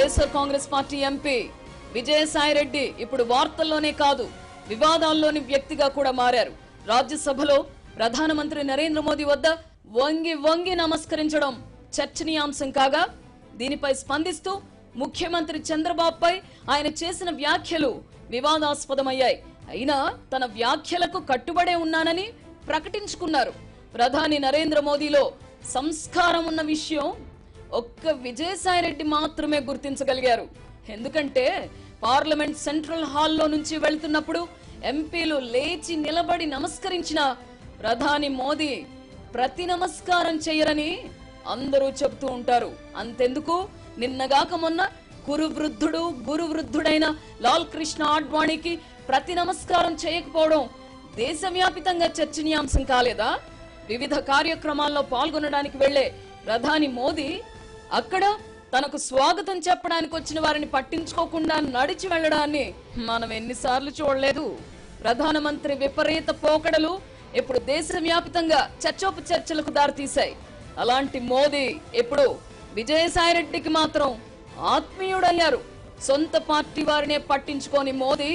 YSR Congress party MP Vijayasai Reddy ఇప్పుడు వార్తల్లోనే కాదు వివాదాల్లోని వ్యక్తిగా కూడా మారారు రాజ్యసభలో ప్రధానమంత్రి నరేంద్ర మోదీ వద్ద వంగి వంగి నమస్కరించడం చర్చనీయాంశం కాగా దీనిపై స్పందిస్తూ ముఖ్యమంత్రి చంద్రబాబుపై ఆయన చేసిన వ్యాఖ్యలు వివాదాస్పదమయ్యాయి అయినా తన వ్యాఖ్యలకు కట్టుబడే ఉన్నానని ప్రకటించుకున్నారు ప్రధాని నరేంద్ర మోదీలో సంస్కారం ఉన్న విషయం ఒక్క విజయసాయిరెడ్డి మాత్రమే గుర్తించగలిగారు ఎందుకంటే పార్లమెంట్ సెంట్రల్ హాల్లో నుంచి వెళ్తున్నప్పుడు ఎంపీలు లేచి నిలబడి నమస్కరించిన ప్రధాని మోదీ ప్రతి నమస్కారం చేయరని అందరూ చెబుతూ ఉంటారు అంతెందుకు నిన్నగాక మొన్న కురు వృద్ధుడు గురు వృద్ధుడైన లాల్ కృష్ణ ఆడ్వాణికి ప్రతి నమస్కారం చేయకపోవడం దేశవ్యాపితంగా చర్చనీయాంశం కాలేదా వివిధ కార్యక్రమాల్లో పాల్గొనడానికి వెళ్లే ప్రధాని మోదీ అక్కడ తనకు స్వాగతం చెప్పడానికి వచ్చిన వారిని పట్టించుకోకుండా నడిచి వెళ్లడాన్ని మనం ఎన్నిసార్లు చూడలేదు ప్రధానమంత్రి విపరీత పోకడలు ఇప్పుడు దేశవ్యాప్తంగా చర్చోప చర్చలకు దారితీశాయి అలాంటి మోదీ ఇప్పుడు విజయసాయిరెడ్డికి మాత్రం ఆత్మీయుడయ్యారు సొంత పార్టీ వారినే పట్టించుకోని మోదీ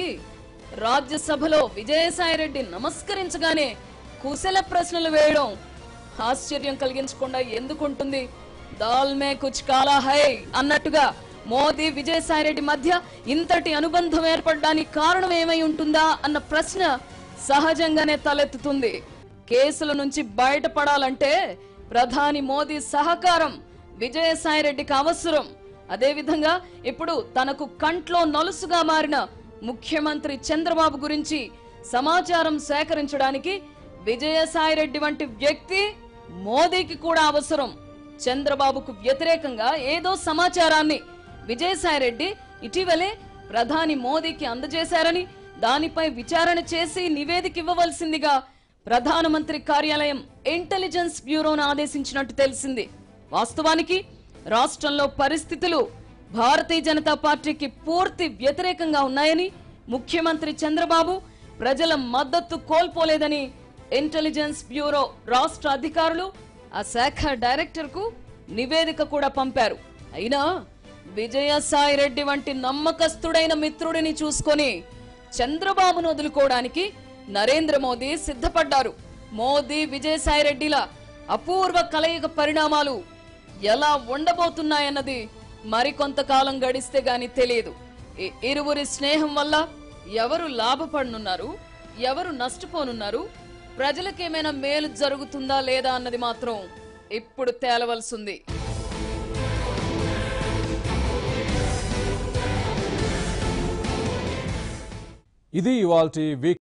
రాజ్యసభలో విజయసాయిరెడ్డి నమస్కరించగానే కుశల ప్రశ్నలు వేయడం ఆశ్చర్యం కలిగించకుండా ఎందుకుంటుంది దాల్ మే కుచ్ కాలా హై అన్నట్టుగా మోదీ విజయసాయిరెడ్డి మధ్య ఇంతటి అనుబంధం ఏర్పడడానికి కారణం ఏమై ఉంటుందా అన్న ప్రశ్న సహజంగానే తలెత్తుతుంది కేసుల నుంచి బయటపడాలంటే ప్రధాని మోదీ సహకారం విజయసాయిరెడ్డికి అవసరం అదేవిధంగా ఇప్పుడు తనకు కంట్లో నలుసుగా మారిన ముఖ్యమంత్రి చంద్రబాబు గురించి సమాచారం సేకరించడానికి విజయసాయిరెడ్డి వంటి వ్యక్తి మోదీకి కూడా అవసరం చంద్రబాబుకు వ్యతిరేకంగా ఏదో సమాచారాన్ని విజయసాయిరెడ్డి ఇటీవలే ప్రధాని మోదీకి అందజేశారని దానిపై విచారణ చేసి నివేదిక ఇవ్వవలసిందిగా ప్రధానమంత్రి కార్యాలయం ఇంటెలిజెన్స్ బ్యూరోను ఆదేశించినట్టు తెలిసింది వాస్తవానికి రాష్ట్రంలో పరిస్థితులు భారతీయ జనతా పార్టీకి పూర్తి వ్యతిరేకంగా ఉన్నాయని ముఖ్యమంత్రి చంద్రబాబు ప్రజల మద్దతు కోల్పోలేదని ఇంటెలిజెన్స్ బ్యూరో రాష్ట్ర అధికారులు ఆ శాఖ డైరెక్టర్ కు నివేదిక కూడా పంపారు అయినా విజయసాయి రెడ్డి వంటి నమ్మకస్తుడైన మిత్రుడిని చూసుకొని చంద్రబాబును వదులుకోవడానికి నరేంద్ర మోదీ సిద్ధపడ్డారు మోదీ విజయసాయి రెడ్డిల అపూర్వ కలయిక పరిణామాలు ఎలా ఉండబోతున్నాయన్నది మరికొంతకాలం గడిస్తే గాని తెలియదు ఈ ఇరువురి స్నేహం వల్ల ఎవరు లాభపడనున్నారు ఎవరు నష్టపోనున్నారు ప్రజలకేమైనా మేలు జరుగుతుందా లేదా అన్నది మాత్రం ఇప్పుడు తేలవలసింది ఇది ఇవాల్టి వీక్